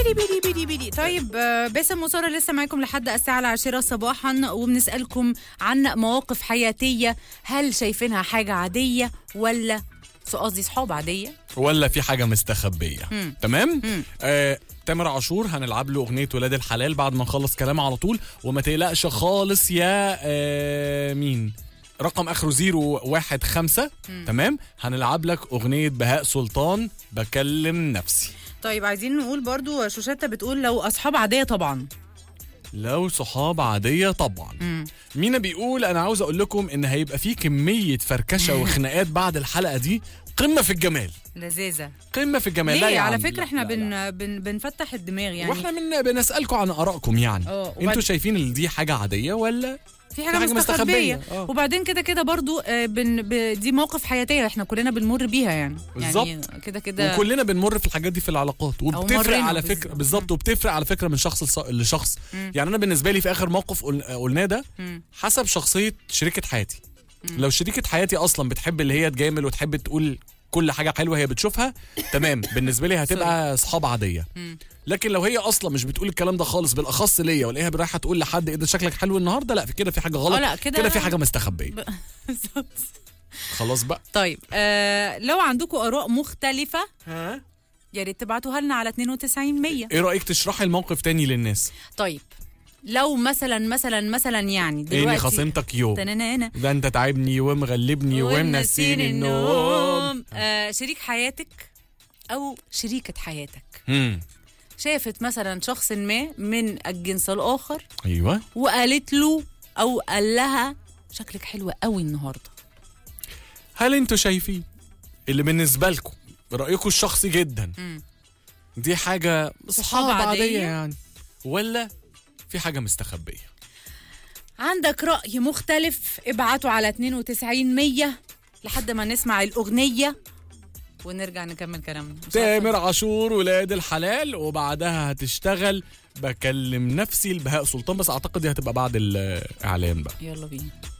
بيدي بيدي بيدي بيدي طيب آه، باسم وسارة لسه معاكم لحد الساعة العاشرة صباحا وبنسألكم عن مواقف حياتية هل شايفينها حاجة عادية ولا سو قصدي صحاب عادية ولا في حاجه مستخبيه مم. تمام مم. آه، تامر عاشور هنلعب له اغنيه ولاد الحلال بعد ما نخلص كلام على طول وما تقلقش خالص يا آه مين رقم اخره زيرو واحد خمسة تمام هنلعب لك اغنيه بهاء سلطان بكلم نفسي طيب عايزين نقول برضو شوشتة بتقول لو أصحاب عادية طبعا لو صحاب عاديه طبعا مم. مينا بيقول انا عاوز اقول لكم ان هيبقى في كميه فركشه وخناقات بعد الحلقه دي قمه في الجمال لذيذة قمه في الجمال لا ليه يا على عم، فكرة لا، احنا لا، لا. بن بن بنفتح الدماغ يعني واحنا من بنسالكم عن ارائكم يعني اه، وبعد- انتوا شايفين ان دي حاجه عاديه ولا في حاجة, حاجة مستخبية, مستخبية، اه. وبعدين كده كده برضو آه، بن ب... دي مواقف حياتية احنا كلنا بنمر بيها يعني يعني بالظبط. كده كده وكلنا بنمر في الحاجات دي في العلاقات وبتفرق مرينا على بالظبط. فكره بالظبط وبتفرق على فكره من شخص لص- لشخص يعني انا بالنسبه لي في اخر موقف قل- قلناه ده مم. حسب شخصيه شريكه حياتي لو شريكه حياتي اصلا بتحب اللي هي تجامل وتحب تقول كل حاجه حلوه هي بتشوفها تمام بالنسبه لي هتبقى اصحاب عاديه لكن لو هي اصلا مش بتقول الكلام ده خالص بالاخص ليا ولاقيها رايحه تقول لحد ايه ده شكلك حلو النهارده لا في كده في حاجه غلط اه لا، كده- كده في حاجه مستخبيه ب- بالظبط خلاص بقى طيب آه لو عندكم اراء مختلفه ها يا ريت تبعتوها لنا على 92 100 ايه رايك تشرحي الموقف تاني للناس طيب لو مثلا مثلا مثلا يعني اني دلوقتي خصمتك يوم تنانانا ده انت تعبني ومغلبني ومنسيني النوم آه شريك حياتك او شريكه حياتك مم. شافت مثلا شخص ما من الجنس الاخر ايوه وقالت له او قال لها شكلك حلوة قوي النهارده هل انتوا شايفين اللي بالنسبه لكم رايكم الشخصي جدا مم. دي حاجه صحاب صحاب عاديه عادية؟ يعني ولا في حاجه مستخبيه عندك رأي مختلف ابعته على 92 100 لحد ما نسمع الأغنية ونرجع نكمل كلامنا مش عارفة. تامر عاشور ولاد الحلال وبعدها هتشتغل بكلم نفسي البهاء سلطان بس اعتقد دي هتبقى بعد الاعلان بقى يلا بينا